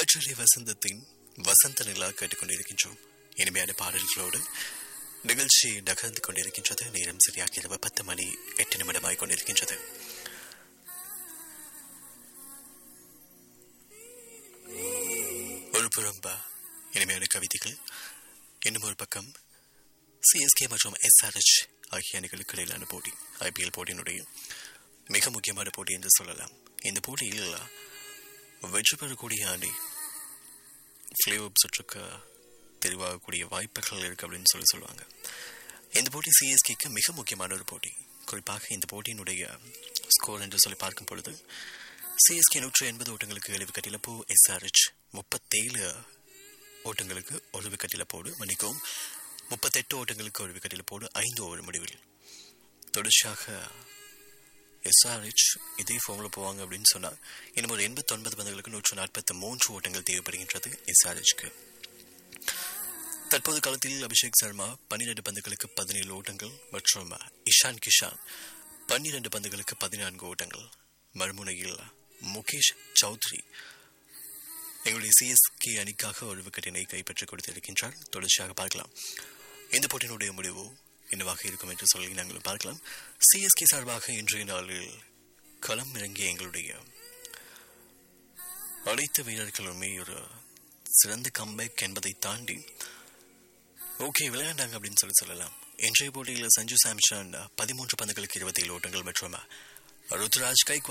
காற்றலை வசந்தத்தின் வசந்த நிலா கேட்டுக்கொண்டிருக்கின்றோம் இனிமையான பாடல்களோடு நிகழ்ச்சி நகர்ந்து கொண்டிருக்கின்றது நேரம் சரியாக இரவு பத்து மணி எட்டு நிமிடமாய் கொண்டிருக்கின்றது ஒரு புறம் இனிமையான கவிதைகள் இன்னும் ஒரு பக்கம் சிஎஸ்கே மற்றும் எஸ்ஆர்எச் ஆகிய அணிகளுக்கு இடையிலான போட்டி ஐபிஎல் போட்டியினுடைய மிக முக்கியமான போட்டி என்று சொல்லலாம் இந்த போட்டியில் வெற்றி பெறக்கூடிய அணி பிளே ஆஃப் சுற்றுக்கு தெரிவாகக்கூடிய வாய்ப்புகள் இருக்கு அப்படின்னு சொல்லி சொல்லுவாங்க இந்த போட்டி சிஎஸ்கேக்கு மிக முக்கியமான ஒரு போட்டி குறிப்பாக இந்த போட்டியினுடைய ஸ்கோர் என்று சொல்லி பார்க்கும் பொழுது சிஎஸ்கே நூற்று எண்பது ஓட்டங்களுக்கு ஏழு விக்கெட் இழப்பு எஸ்ஆர்ஹெச் முப்பத்தேழு ஓட்டங்களுக்கு ஒரு விக்கெட் இழப்போடு மன்னிக்கவும் முப்பத்தெட்டு ஓட்டங்களுக்கு ஒரு விக்கெட் இழப்போடு ஐந்து ஓவர் முடிவில் தொடர்ச்சியாக எஸ்ஆர்ஹெச் இதே ஃபார்மில் போவாங்க அப்படின்னு சொன்னால் இன்னும் ஒரு எண்பத்தொன்பது பந்துகளுக்கு நூற்று நாற்பத்தி மூன்று ஓட்டங்கள் தேவைப்படுகின்றது எஸ்ஆர்ஹெச்க்கு தற்போது காலத்தில் அபிஷேக் சர்மா பன்னிரண்டு பந்துகளுக்கு பதினேழு ஓட்டங்கள் மற்றும் இஷான் கிஷான் பன்னிரண்டு பந்துகளுக்கு பதினான்கு ஓட்டங்கள் மறுமுனையில் முகேஷ் சௌத்ரி எங்களுடைய சிஎஸ்கே அணிக்காக ஒரு விக்கெட்டினை கைப்பற்றிக் கொடுத்திருக்கின்றார் தொடர்ச்சியாக பார்க்கலாம் இந்த போட்டியினுடைய முடிவு என்னவாக இருக்கும் என்று சொல்லி நாங்கள் பார்க்கலாம் சிஎஸ்கே சார்பாக இன்றைய நாளில் களம் இறங்கிய எங்களுடைய அனைத்து வீரர்களுமே ஒரு சிறந்த கம்பேக் என்பதை தாண்டி ஓகே விளையாண்டாங்க அப்படின்னு சொல்லி சொல்லலாம் இன்றைய போட்டியில் சஞ்சு சாம்சன் பதிமூன்று பந்துகளுக்கு இருபத்தி ஏழு ஓட்டங்கள் மற்றும் ருத்ராஜ் கைக்